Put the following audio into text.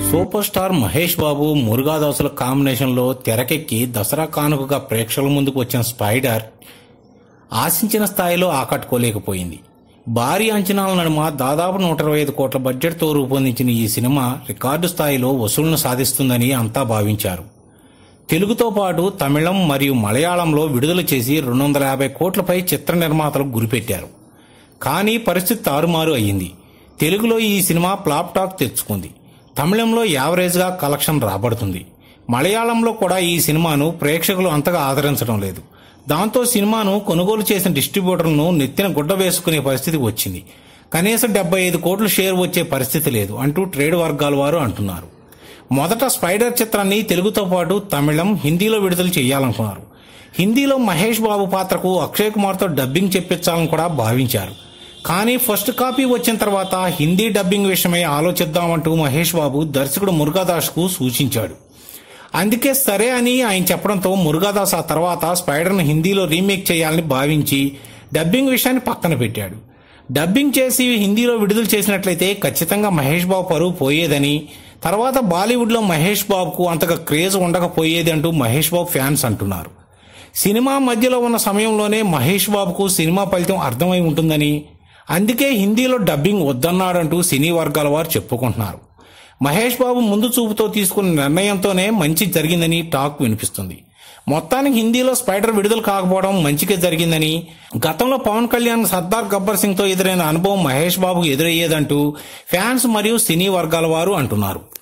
super star Mahesh Babu మురుగాదాసుల కాంబినేషన్లో తెరకెక్కి దసరా కానుకగా ప్రేక్షకుల ముందుకు వచ్చిన స్పైడర్ ఆశించిన స్థాయిలో ఆకట్టుకోలేకపోయింది భారీ అంచనాల నడుమ దాదాపు నూట ఇరవై ఐదు కోట్ల బడ్జెట్తో రూపొందించిన ఈ సినిమా రికార్డు స్థాయిలో వసూళ్లను సాధిస్తుందని అంతా భావించారు తెలుగుతో పాటు తమిళం మరియు మలయాళంలో విడుదల చేసి రెండు వందల యాభై కోట్లపై చిత్ర నిర్మాతలకు గురిపెట్టారు కానీ పరిస్థితి తారుమారు అయ్యింది తెలుగులో ఈ సినిమా ఫ్లాప్ టాక్ తెచ్చుకుంది తమిళంలో యావరేజ్గా కలెక్షన్ రాబడుతుంది మలయాళంలో కూడా ఈ సినిమాను ప్రేక్షకులు అంతగా ఆదరించడం లేదు దాంతో సినిమాను కొనుగోలు చేసిన డిస్ట్రిబ్యూటర్లను నెత్తిన గుడ్డ వేసుకునే పరిస్థితి వచ్చింది కనీసం డెబ్బై ఐదు కోట్ల షేర్ వచ్చే పరిస్థితి లేదు అంటూ ట్రేడ్ వర్గాల వారు అంటున్నారు మొదట స్పైడర్ చిత్రాన్ని తెలుగుతో పాటు తమిళం హిందీలో విడుదల చేయాలనుకున్నారు హిందీలో మహేష్ బాబు పాత్రకు అక్షయ్ కుమార్తో డబ్బింగ్ చెప్పించాలని కూడా భావించారు కానీ ఫస్ట్ కాపీ వచ్చిన తర్వాత హిందీ డబ్బింగ్ విషయమై ఆలోచిద్దామంటూ మహేష్ బాబు దర్శకుడు మురుగాదాస్కు సూచించాడు అందుకే సరే అని ఆయన చెప్పడంతో మురుగాదాస్ ఆ తర్వాత స్పైడర్ను హిందీలో రీమేక్ చేయాలని భావించి డబ్బింగ్ విషయాన్ని పక్కన పెట్టాడు డబ్బింగ్ చేసి హిందీలో విడుదల చేసినట్లయితే ఖచ్చితంగా మహేష్ బాబు పరువు పోయేదని తర్వాత బాలీవుడ్లో మహేష్ బాబుకు అంతగా క్రేజ్ ఉండకపోయేది అంటూ మహేష్ బాబు ఫ్యాన్స్ అంటున్నారు సినిమా మధ్యలో ఉన్న సమయంలోనే మహేష్ బాబుకు సినిమా ఫలితం అర్థమై ఉంటుందని అందుకే హిందీలో డబ్బింగ్ వద్దన్నాడంటూ సినీ వర్గాల వారు చెప్పుకుంటున్నారు మహేష్ బాబు ముందు చూపుతో తీసుకున్న నిర్ణయంతోనే మంచి జరిగిందని టాక్ వినిపిస్తుంది మొత్తానికి హిందీలో స్పైడర్ విడుదల కాకపోవడం మంచిగా జరిగిందని గతంలో పవన్ కళ్యాణ్ సర్దార్ గబ్బర్ సింగ్ తో ఎదురైన అనుభవం మహేష్ బాబుకు ఎదురయ్యేదంటూ ఫ్యాన్స్ మరియు సినీ వర్గాల వారు అంటున్నారు